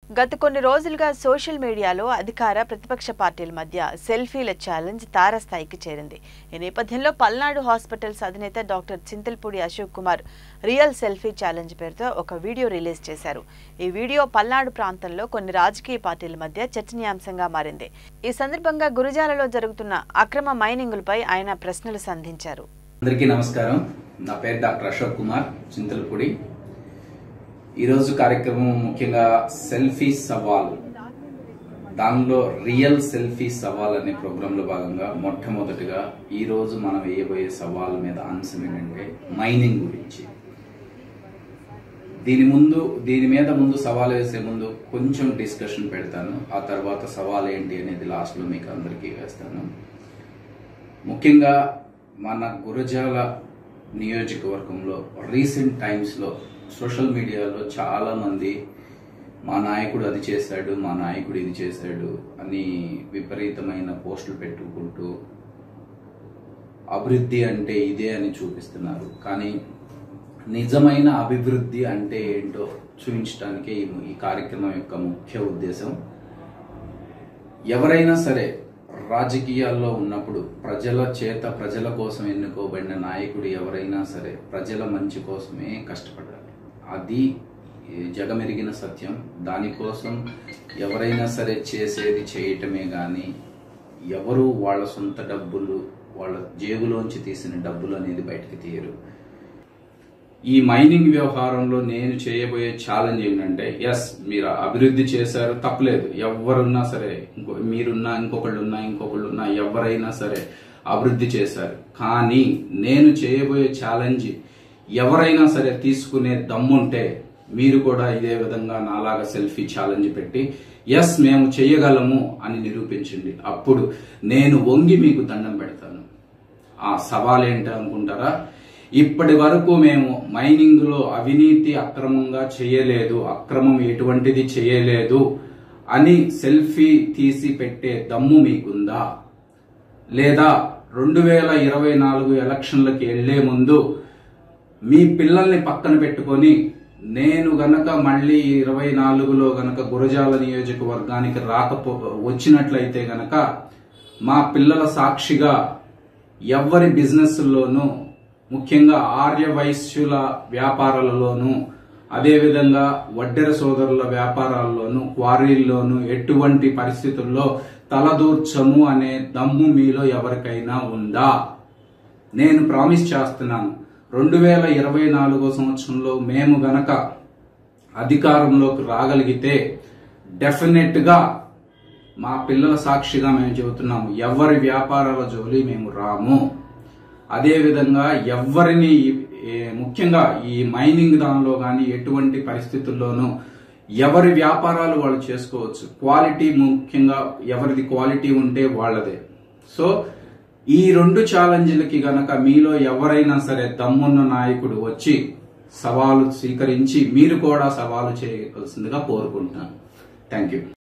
గత కొన్ని రోజులుగా సోషల్ మీడియాలో అధికార ప్రతిపక్ష పార్టీల మధ్య సెల్ఫీల ఛాలెంజ్ తారస్థాయికి చేరింది ఈ నేపథ్యంలో పల్నాడు హాస్పిటల్స్ అధినేత doctor Chintalapudi Ashok Kumar real selfie challenge పేరుతో ఒక వీడియో రిలీజ్ చేశారు ఈ వీడియో పల్నాడు ప్రాంతంలో కొన్ని రాజకీయ పార్టీల మధ్య చర్చనీయాంశంగా మారింది ఈ సందర్భంగా గురజాలలో జరుగుతున్న అక్రమ మైనింగులపై ఆయన ప్రశ్నలు సంధించారు అందరికీ నమస్కారం నా పేరు డాక్టర్ అశోక్ కుమార్ చింతలపూడి ఈరోజు కార్యక్రమం ముఖ్యంగా సెల్ఫీ సవాల్ దానిలో రియల్ సెల్ఫీ సవాల్ అనే ప్రోగ్రాంలో భాగంగా మొట్టమొదటిగా ఈ రోజు మనం వేయబోయే సవాల్ మీద అంశం ఏంటంటే మైనింగ్ గురించి దీని ముందు దీని మీద ముందు సవాల్ వేసే ముందు కొంచెం డిస్కషన్ పెడతాను ఆ తర్వాత సవాల్ ఏంటి అనేది లాస్ట్లో మీకు అందరికీ వేస్తాను ముఖ్యంగా మన గురజాల నియోజకవర్గంలో రీసెంట్ టైమ్స్లో సోషల్ మీడియాలో చాలా మంది మా నాయకుడు అది చేశాడు మా నాయకుడు ఇది చేశాడు అని విపరీతమైన పోస్టులు పెట్టుకుంటూ అభివృద్ధి అంటే ఇదే అని చూపిస్తున్నారు కానీ నిజమైన అభివృద్ధి అంటే ఏంటో చూపించడానికే ఈ- ఈ కార్యక్రమం యొక్క ముఖ్య ఉద్దేశం ఎవరైనా సరే రాజకీయాల్లో ఉన్నప్పుడు ప్రజల చేత ప్రజల కోసం ఎన్నుకోబడిన నాయకుడు ఎవరైనా సరే ప్రజల మంచి కోసమే కష్టపడాలి అది ఈ జగమెరిగిన సత్యం దానికోసం ఎవరైనా సరే చేసేది చేయటమే గాని ఎవరు వాళ్ళ సొంత డబ్బులు వాళ్ళ జేబులోంచి తీసిన డబ్బులు అనేది బయటకు తీయరు ఈ మైనింగ్ వ్యవహారంలో నేను చేయబోయే ఛాలెంజ్ ఏంటంటే ఎస్ మీరు అభివృద్ధి చేశారు తప్పలేదు ఎవరున్నా సరే ఇంకో మీరున్నా ఇంకొకళ్ళు ఉన్నా ఇంకొకళ్ళు ఉన్నా ఎవరైనా సరే అభివృద్ధి చేశారు కానీ నేను చేయబోయే ఛాలెంజ్ ఎవరైనా సరే తీసుకునే దమ్ముంటే మీరు కూడా ఇదే విధంగా నాలాగా సెల్ఫీ ఛాలెంజ్ పెట్టి ఎస్ మేము చేయగలము అని నిరూపించండి అప్పుడు నేను వంగి మీకు దండం పెడతాను ఆ సవాల్ ఏంటి అనుకుంటారా ఇప్పటి వరకు మేము మైనింగ్ లో అవినీతి అక్రమంగా చేయలేదు అక్రమం ఎటువంటిది చేయలేదు అని సెల్ఫీ తీసి పెట్టే దమ్ము మీకుందా లేదా రెండు వేల ఇరవై నాలుగు ఎలక్షన్లకి వెళ్లే ముందు మీ పిల్లల్ని పక్కన పెట్టుకొని నేను గనక మళ్ళీ ఇరవై నాలుగులో గనక గురజాల నియోజకవర్గానికి రాకపో వచ్చినట్లయితే గనక మా పిల్లల సాక్షిగా ఎవరి బిజినెస్లోనూ ముఖ్యంగా ఆర్య వైశ్యుల వ్యాపారాలలోనూ అదేవిధంగా వడ్డెర సోదరుల వ్యాపారాల్లోనూ క్వారీల్లోనూ ఎటువంటి పరిస్థితుల్లో తలదూర్చము అనే దమ్ము మీలో ఎవరికైనా ఉందా నేను ప్రామిస్ చేస్తున్నాను రెండు వేల ఇరవై నాలుగో సంవత్సరంలో మేము గనక అధికారంలోకి రాగలిగితే డెఫినెట్ గా మా పిల్లల సాక్షిగా మేము చెబుతున్నాము ఎవరి వ్యాపారాల జోలి మేము రాము అదే విధంగా ఎవరిని ఏ, ముఖ్యంగా ఈ మైనింగ్ దానిలో కానీ ఎటువంటి పరిస్థితుల్లోనూ ఎవరి వ్యాపారాలు వాళ్ళు చేసుకోవచ్చు క్వాలిటీ ముఖ్యంగా ఎవరిది క్వాలిటీ ఉంటే వాళ్ళదే సో ఈ రెండు ఛాలెంజ్లకి గనక మీలో ఎవరైనా సరే దమ్మున్న నాయకుడు వచ్చి సవాలు స్వీకరించి మీరు కూడా సవాలు చేయవలసిందిగా కోరుకుంటున్నాను థ్యాంక్ యూ